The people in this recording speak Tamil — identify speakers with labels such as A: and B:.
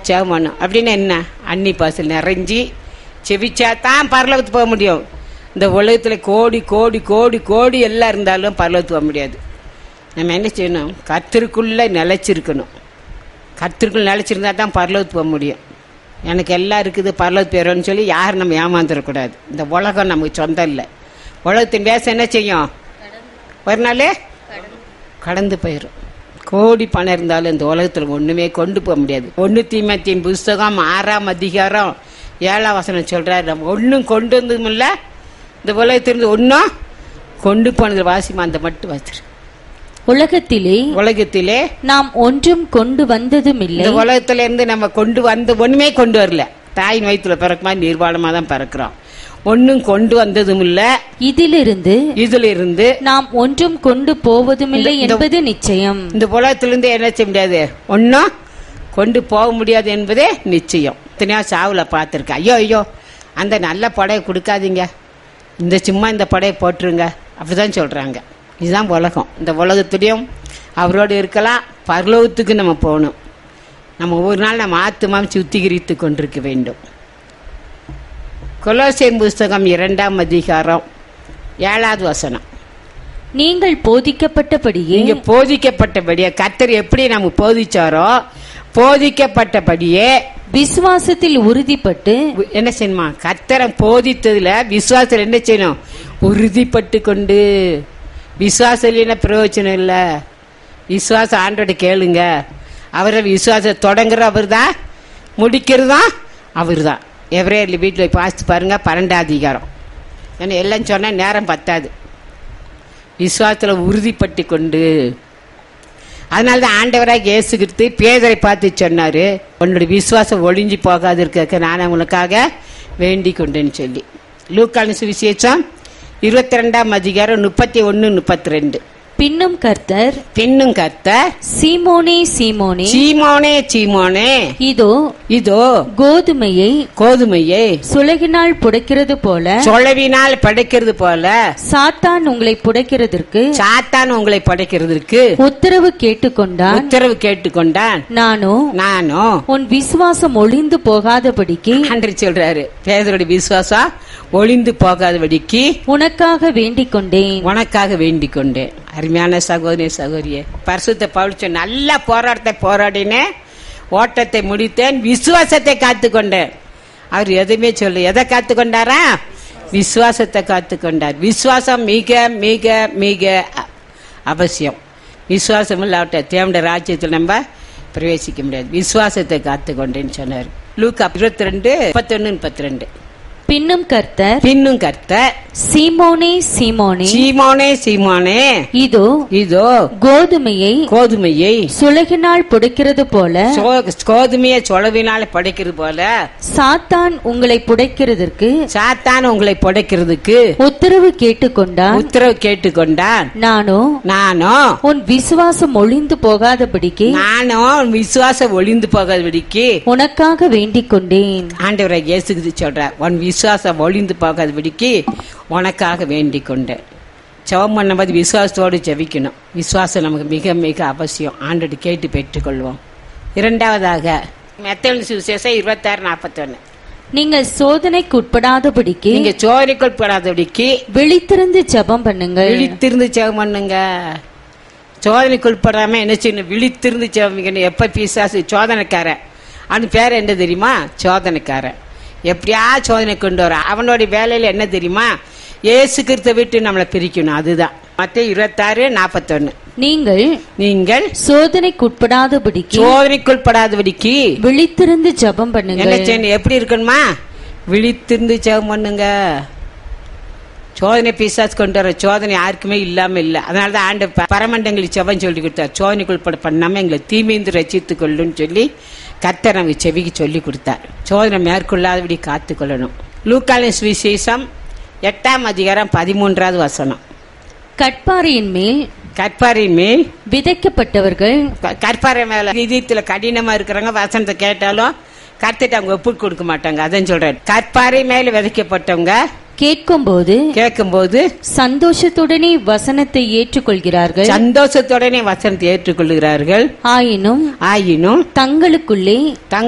A: ஜெபம் பண்ணும் அப்படின்னு என்ன அன்னி பாசல் நிறைஞ்சி செவிச்சா தான் பரலோகத்துக்கு போக முடியும் இந்த உலகத்தில் கோடி கோடி கோடி கோடி எல்லாம் இருந்தாலும் பரலோகத்துக்கு போக முடியாது நம்ம என்ன செய்யணும் கத்திற்குள்ளே நிலைச்சிருக்கணும் கத்திற்குள் நிலைச்சிருந்தா தான் பரலோகத்துக்கு போக முடியும் எனக்கு எல்லாம் இருக்குது பரலோகத்து போயிடும்னு சொல்லி யாரும் நம்ம ஏமாந்துடக்கூடாது இந்த உலகம் நமக்கு சொந்தம் இல்லை உலகத்தின் வேசம் என்ன செய்யும் ஒரு நாள் கடந்து போயிடும் கோடி பணம் இருந்தாலும் இந்த உலகத்தில் ஒன்றுமே கொண்டு போக முடியாது ஒன்று தீமத்தின் புஸ்தகம் ஆறாம் அதிகாரம் ஏழாம் வசனம் சொல்கிறார் நம்ம ஒன்றும் கொண்டு வந்ததும் இல்லை இந்த உலகத்திலிருந்து ஒன்றும் கொண்டு போனது வாசிமா அந்த மட்டும் வச்சிரு
B: உலகத்திலே
A: உலகத்திலே
B: நாம் ஒன்றும் கொண்டு வந்ததும் இல்லை
A: இந்த உலகத்துல இருந்து நம்ம கொண்டு வந்த ஒண்ணுமே கொண்டு வரல தாயின் வயிற்றுல பிறக்குமா நிர்வாணமா தான் பிறக்கிறோம் ஒன்றும் கொண்டு வந்ததும் இல்ல
B: இதிலிருந்து
A: இதுல இருந்து
B: நாம் ஒன்றும் கொண்டு போவதுமில்லை என்பது நிச்சயம்
A: இந்த உலகத்திலிருந்து என்ன செய்ய முடியாது ஒன்றும் கொண்டு போக முடியாது என்பதே நிச்சயம் இத்தனையோ சாவுல பார்த்துருக்கேன் ஐயோ ஐயோ அந்த நல்ல படையை கொடுக்காதீங்க இந்த சும்மா இந்த படையை போட்டுருங்க அப்படிதான் சொல்றாங்க இதுதான் உலகம் இந்த உலகத்துலேயும் அவரோடு இருக்கலாம் பரலோகத்துக்கு நம்ம போகணும் நம்ம ஒவ்வொரு நாள் நம்ம ஆத்மாவை சுத்திகரித்து கொண்டிருக்க வேண்டும் கொலோசியன் புஸ்தகம் இரண்டாம் அதிகாரம் ஏழாவது வசனம்
B: நீங்கள் போதிக்கப்பட்டபடியே
A: இங்க போதிக்கப்பட்டபடியே கர்த்தர் எப்படி நம்ம போதிச்சாரோ போதிக்கப்பட்டபடியே
B: விசுவாசத்தில் உறுதிப்பட்டு
A: வி- என்ன செய்யணுமா கர்த்தரை போதித்ததுல விசுவாசத்தில் என்ன செய்யணும் உறுதிப்பட்டு கொண்டு விசுவாசம் இல்லைன்னா பிரயோஜனம் இல்ல விசுவாசம் ஆண்டோட கேளுங்க அவரை விசுவாசம் தொடங்குற அவர் தான் முடிக்கிறதும் அவர் தான் எவரே வீட்டில் பாசித்து பாருங்க பன்னெண்டாம் அதிகாரம் ஏன்னா எல்லாம் சொன்னா நேரம் பத்தாது விசுவாசத்தில் உறுதிப்பட்டு கொண்டு அதனால தான் ஆண்டவராக இயேசு கிறிஸ்து பேதரை பார்த்து சொன்னாரு உன்னுடைய விசுவாசம் ஒளிஞ்சு போகாது இருக்க நான் உனக்காக வேண்டிக் கொண்டேன்னு சொல்லி லூக்கான சுவிசேஷம் இருபத்தி ரெண்டாம் அதிகாரம் முப்பத்தி ஒன்னு முப்பத்தி ரெண்டு
B: பின்னும் கர்த்தர்
A: பின்னும் கர்த்தர்
B: சீமோனே சீமோனே
A: சீமோனே சீமோனே
B: இதோ
A: இதோ
B: கோதுமையை
A: கோதுமையை
B: சுலகினால் புடைக்கிறது போல
A: சொலவினால் படைக்கிறது போல
B: சாத்தான் உங்களை புடைக்கிறதற்கு
A: சாத்தான் உங்களை படைக்கிறதுக்கு
B: உத்தரவு கேட்டுக்கொண்டான்
A: உத்தரவு கேட்டுக்கொண்டான்
B: நானோ
A: நானும்
B: உன் விசுவாசம் ஒளிந்து போகாதபடிக்கு
A: ஆண்டு சொல்றாரு பேதருடைய விசுவாசம் ஒளிந்து போகாதபடிக்கு
B: உனக்காக வேண்டிக் கொண்டேன்
A: உனக்காக வேண்டிக் கொண்டேன் அருமையான சகோதரி சகோதரியே பரிசுத்த பவுல் சொன்ன நல்ல போராட்டத்தை போராடினேன் ஓட்டத்தை முடித்தேன் விசுவாசத்தை காத்துக்கொண்டேன் அவர் எதுவுமே சொல்லு எதை காத்துக்கொண்டாரா விசுவாசத்தை காத்துக்கொண்டார் விசுவாசம் மிக மிக மிக அ- அவசியம் விசுவாசம் இல்லாவிட்ட தேவண்ட ராஜ்யத்தில் நம்ம பிரவேசிக்க முடியாது விசுவாசத்தை காத்துக்கொண்டேன்னு சொன்னார் லூக்கா இருபத்தி ரெண்டு முப்பத்தொன்னு முப்பத்தி ரெண்டு
B: பின்னும் கர்த்தர்
A: பின்னும் கர்த்தர்
B: சீமோனே சீமோனே
A: சீமோனே சீமோனே
B: இதோ
A: இதோ
B: கோதுமையை
A: கோதுமையை
B: சுலகினால் புடைக்கிறது போல
A: சோ- கோதுமையை சொலவினால படைக்கிறது போல
B: சாத்தான் உங்களை புடைக்கிறதற்கு
A: சாத்தான் உங்களை படைக்கிறதுக்கு
B: உத்தரவு கேட்டுக்கொண்டான்
A: உத்தரவு கேட்டுக்கொண்டான்
B: நானோ
A: நானும்
B: உன் விசுவாசம் ஒளிந்து போகாதபடிக்கு
A: நானும் விசுவாசம் ஒளிந்து போகாதபடிக்கு
B: உனக்காக வேண்டிக் கொண்டேன்
A: ஆண்டவரை இயேசுக்கு சொல்றார் உன் விசுவாசம் ஒளிந்து போகாதபடிக்கு உனக்காக வேண்டிக் கொண்டேன் ஜெபம் பண்ணும்போது விசுவாசத்தோடு ஜெபிக்கணும் விசுவாசம் நமக்கு மிக மிக அவசியம் ஆண்டோடு கேட்டு பெற்றுக்கொள்வோம் இரண்டாவதாக மெத்தவன் சுவிசேஷம் இருபத்தாறு நாற்பத்தொன்னு
B: நீங்கள் சோதனைக்கு உட்படாதபடிக்கு
A: நீங்க சோதனைக்குள் படாதபடிக்கு
B: விழித்திருந்து ஜெபம் பண்ணுங்கள்
A: விழித்திருந்து ஜெபம் பண்ணுங்க சோதனைக்குள் படாம என்ன செய்யணும் விழித்திருந்து ஜெபம் எப்ப பிசாசு சோதனைக்காரன் அவன் பேர் என்ன தெரியுமா சோதனைக்காரன் எப்படியா சோதனை கொண்டு வர அவனுடைய வேலையில என்ன தெரியுமா ஏசு கிறிஸ்த விட்டு நம்மளை பிரிக்கணும் அதுதான் மத்த இருபத்தாறு நாற்பத்தொன்னு
B: நீங்கள்
A: நீங்கள்
B: சோதனைக்கு உட்படாதபடிக்கு
A: சோதனைக்குள் படாதபடிக்கு
B: விழித்திருந்து ஜெபம்
A: என்ன
B: பண்ணுங்கள்
A: செய்யணும் எப்படி இருக்கணுமா விழித்திருந்து ஜெபம் பண்ணுங்க சோதனை பிசாசு கொண்டு வர சோதனை யாருக்குமே இல்லாம இல்ல அதனால தான் ஆண்டு ப- பரமண்டங்களுக்கு செவன் சொல்லி கொடுத்தார் சோதனைக்குள் பட பண்ணாம எங்களை தீமைந்து ரசித்துக் கொள்ளுன்னு சொல்லி கர்த்தர் நமக்கு செவிக்கு சொல்லி கொடுத்தார் சோதனை மேற்கொள்ளாதபடி காத்து கொள்ளணும் லூக்காலின் சுவிசேஷம் எட்டாம் அதிகாரம் பதிமூன்றாவது வசனம்
B: கட்பாறையின் மேல்
A: கற்பாரின் மேல்
B: விதைக்கப்பட்டவர்கள்
A: க- கற்பாறை மேல இதயத்துல கடினமா இருக்கிறவங்க வசனத்தை கேட்டாலும் கர்த்திட்ட அவங்க ஒப்பு கொடுக்க மாட்டாங்க அதான் சொல்றேன் கற்பாறை மேல விதைக்கப்பட்டவங்க
B: கேட்கும்போது
A: கேட்கும்போது
B: சந்தோஷத்துடனே வசனத்தை ஏற்றுக்கொள்கிறார்கள்
A: சந்தோஷத்துடனே வசனத்தை ஏற்றுக்கொள்கிறார்கள்
B: ஆயினும்
A: ஆயினும்
B: தங்களுக்குள்ளே
A: தங்கள்